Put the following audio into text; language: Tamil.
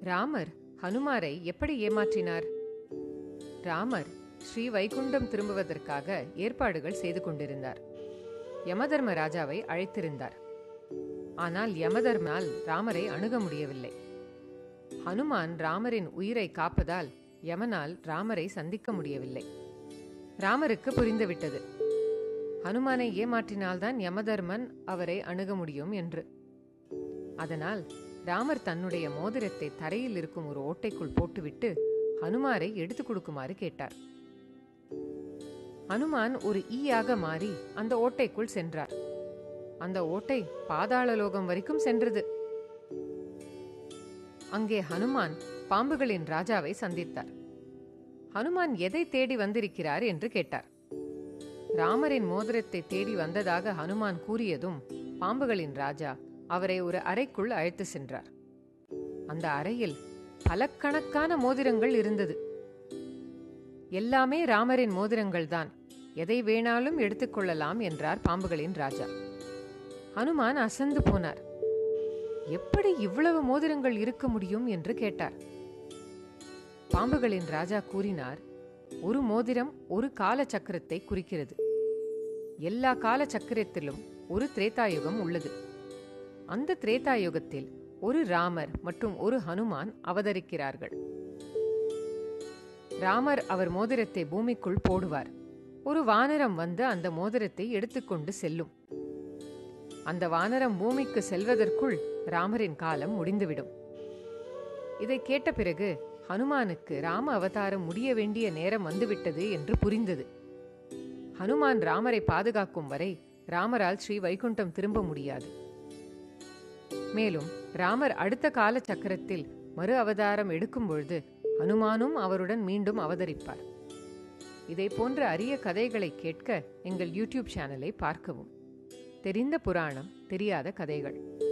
ராமர் ஹனுமாரை எப்படி ஏமாற்றினார் ராமர் ஸ்ரீ வைகுண்டம் திரும்புவதற்காக ஏற்பாடுகள் செய்து கொண்டிருந்தார் யமதர்ம ராஜாவை அழைத்திருந்தார் ஆனால் யமதர்மால் ராமரை அணுக முடியவில்லை ஹனுமான் ராமரின் உயிரை காப்பதால் யமனால் ராமரை சந்திக்க முடியவில்லை ராமருக்கு புரிந்துவிட்டது ஹனுமானை ஏமாற்றினால்தான் யமதர்மன் அவரை அணுக முடியும் என்று அதனால் ராமர் தன்னுடைய மோதிரத்தை தரையில் இருக்கும் ஒரு ஓட்டைக்குள் போட்டுவிட்டு ஹனுமாரை எடுத்துக் கொடுக்குமாறு கேட்டார் ஹனுமான் ஒரு ஈயாக மாறி அந்த ஓட்டைக்குள் சென்றார் அந்த ஓட்டை பாதாள லோகம் வரைக்கும் சென்றது அங்கே ஹனுமான் பாம்புகளின் ராஜாவை சந்தித்தார் ஹனுமான் எதை தேடி வந்திருக்கிறார் என்று கேட்டார் ராமரின் மோதிரத்தை தேடி வந்ததாக ஹனுமான் கூறியதும் பாம்புகளின் ராஜா அவரை ஒரு அறைக்குள் அழைத்து சென்றார் அந்த அறையில் பலக்கணக்கான மோதிரங்கள் இருந்தது எல்லாமே ராமரின் மோதிரங்கள் தான் எதை வேணாலும் எடுத்துக்கொள்ளலாம் என்றார் பாம்புகளின் ராஜா ஹனுமான் அசந்து போனார் எப்படி இவ்வளவு மோதிரங்கள் இருக்க முடியும் என்று கேட்டார் பாம்புகளின் ராஜா கூறினார் ஒரு மோதிரம் ஒரு கால சக்கரத்தை குறிக்கிறது எல்லா கால சக்கரத்திலும் ஒரு திரேதாயுகம் உள்ளது அந்த திரேதாயுகத்தில் ஒரு ராமர் மற்றும் ஒரு ஹனுமான் அவதரிக்கிறார்கள் ராமர் அவர் மோதிரத்தை பூமிக்குள் போடுவார் ஒரு வானரம் வந்து அந்த மோதிரத்தை எடுத்துக்கொண்டு செல்லும் அந்த வானரம் பூமிக்கு செல்வதற்குள் ராமரின் காலம் முடிந்துவிடும் இதை கேட்ட பிறகு ஹனுமானுக்கு ராம அவதாரம் முடிய வேண்டிய நேரம் வந்துவிட்டது என்று புரிந்தது ஹனுமான் ராமரை பாதுகாக்கும் வரை ராமரால் ஸ்ரீ வைகுண்டம் திரும்ப முடியாது மேலும் ராமர் அடுத்த கால சக்கரத்தில் மறு அவதாரம் எடுக்கும் பொழுது ஹனுமானும் அவருடன் மீண்டும் அவதரிப்பார் இதை போன்ற அரிய கதைகளை கேட்க எங்கள் யூடியூப் சேனலை பார்க்கவும் தெரிந்த புராணம் தெரியாத கதைகள்